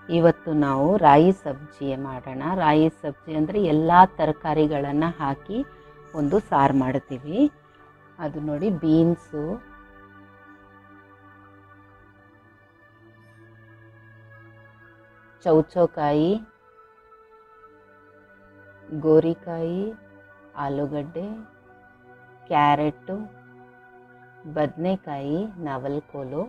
ಇವತ್ತು ನಾವು ರಾಯಿ ಸಬ್ಜಿ ಮಾಡೋಣ ರಾಯಿ ಸಬ್ಜಿ ಅಂದರೆ ಎಲ್ಲ ತರಕಾರಿಗಳನ್ನು ಹಾಕಿ ಒಂದು ಸಾರು ಮಾಡ್ತೀವಿ ಅದು ನೋಡಿ ಬೀನ್ಸು ಚೌಚೌಕಾಯಿ ಗೋರಿಕಾಯಿ ಆಲೂಗಡ್ಡೆ ಕ್ಯಾರೆಟು ಬದನೆಕಾಯಿ ನವಲ್ಕೋಲು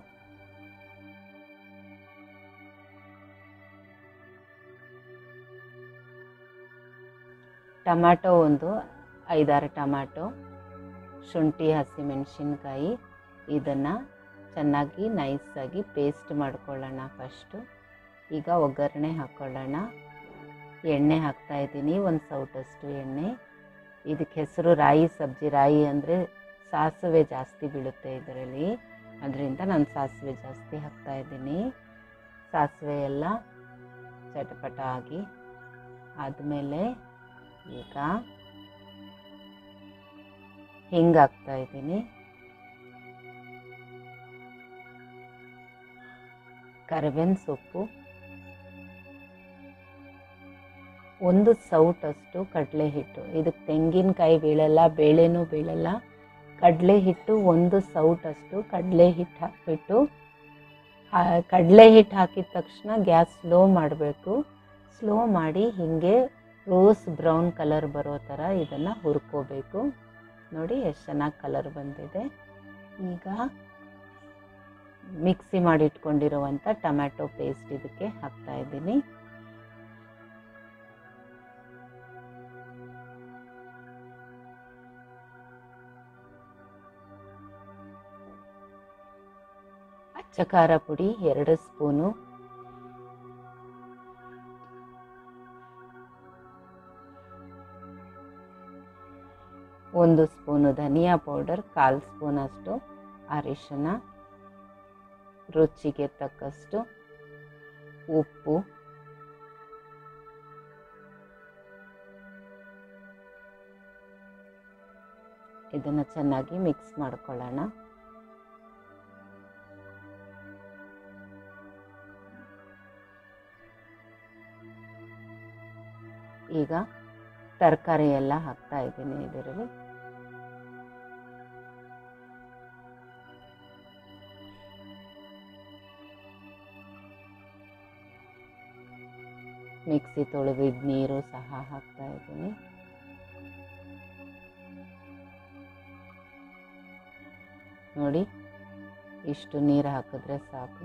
ಟೊಮ್ಯಾಟೊ ಒಂದು ಐದಾರು ಟೊಮ್ಯಾಟೊ ಶುಂಠಿ ಹಸಿಮೆಣಸಿನ್ಕಾಯಿ ಇದನ್ನು ಚೆನ್ನಾಗಿ ನೈಸಾಗಿ ಪೇಸ್ಟ್ ಮಾಡ್ಕೊಳ್ಳೋಣ ಫಸ್ಟು ಈಗ ಒಗ್ಗರಣೆ ಹಾಕ್ಕೊಳ್ಳೋಣ ಎಣ್ಣೆ ಹಾಕ್ತಾ ಇದ್ದೀನಿ ಒಂದು ಸೌಟಷ್ಟು ಎಣ್ಣೆ ಇದಕ್ಕೆ ಹೆಸರು ರಾಯಿ ಸಬ್ಜಿ ರಾಯಿ ಅಂದರೆ ಸಾಸಿವೆ ಜಾಸ್ತಿ ಬೀಳುತ್ತೆ ಇದರಲ್ಲಿ ಅದರಿಂದ ನಾನು ಸಾಸಿವೆ ಜಾಸ್ತಿ ಹಾಕ್ತಾ ಇದ್ದೀನಿ ಸಾಸಿವೆ ಎಲ್ಲ ಚಟಪಟ ಆಗಿ ಆದಮೇಲೆ ಈಗ ಹಿಂಗೆ ಹಾಕ್ತಾ ಇದ್ದೀನಿ ಕರಿಬೇವಿನ ಸೊಪ್ಪು ಒಂದು ಸೌಟಷ್ಟು ಕಡಲೆ ಹಿಟ್ಟು ಇದಕ್ಕೆ ತೆಂಗಿನಕಾಯಿ ಬೀಳಲ್ಲ ಬೇಳೆನೂ ಬೀಳಲ್ಲ ಕಡಲೆ ಹಿಟ್ಟು ಒಂದು ಸೌಟಷ್ಟು ಕಡಲೆ ಹಿಟ್ಟು ಹಾಕ್ಬಿಟ್ಟು ಕಡಲೆ ಹಿಟ್ಟು ಹಾಕಿದ ತಕ್ಷಣ ಗ್ಯಾಸ್ ಸ್ಲೋ ಮಾಡಬೇಕು ಸ್ಲೋ ಮಾಡಿ ಹೀಗೆ ರೋಸ್ ಬ್ರೌನ್ ಕಲರ್ ಬರೋ ಥರ ಇದನ್ನು ಹುರ್ಕೋಬೇಕು ನೋಡಿ ಎಷ್ಟು ಚೆನ್ನಾಗಿ ಕಲರ್ ಬಂದಿದೆ ಈಗ ಮಿಕ್ಸಿ ಮಾಡಿಟ್ಕೊಂಡಿರುವಂಥ ಟೊಮ್ಯಾಟೊ ಪೇಸ್ಟ್ ಇದಕ್ಕೆ ಹಾಕ್ತಾ ಇದ್ದೀನಿ ಅಚ್ಚ ಖಾರ ಪುಡಿ ಎರಡು ಸ್ಪೂನು ಒಂದು ಸ್ಪೂನು ಧನಿಯಾ ಪೌಡರ್ ಕಾಲು ಸ್ಪೂನಷ್ಟು ಅರಿಶಿನ ರುಚಿಗೆ ತಕ್ಕಷ್ಟು ಉಪ್ಪು ಇದನ್ನು ಚೆನ್ನಾಗಿ ಮಿಕ್ಸ್ ಮಾಡ್ಕೊಳ್ಳೋಣ ಈಗ ತರಕಾರಿ ಎಲ್ಲ ಹಾಕ್ತಾ ಇದ್ದೀನಿ ಇದರಲ್ಲಿ ಮಿಕ್ಸಿ ತೊಳೆದಿದ್ದ ನೀರು ಸಹ ಹಾಕ್ತಾ ಇದ್ದೀನಿ ನೋಡಿ ಇಷ್ಟು ನೀರು ಹಾಕಿದ್ರೆ ಸಾಕು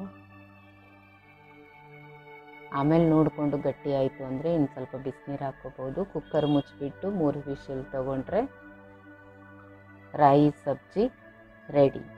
ಆಮೇಲೆ ನೋಡಿಕೊಂಡು ಗಟ್ಟಿ ಆಯಿತು ಅಂದರೆ ಇನ್ನು ಸ್ವಲ್ಪ ಬಿಸಿನೀರು ಹಾಕ್ಕೋಬೋದು ಕುಕ್ಕರ್ ಮುಚ್ಚಿಬಿಟ್ಟು ಮೂರು ವಿಷಲ್ ತೊಗೊಂಡ್ರೆ ರಾಯಿ ಸಬ್ಜಿ ರೆಡಿ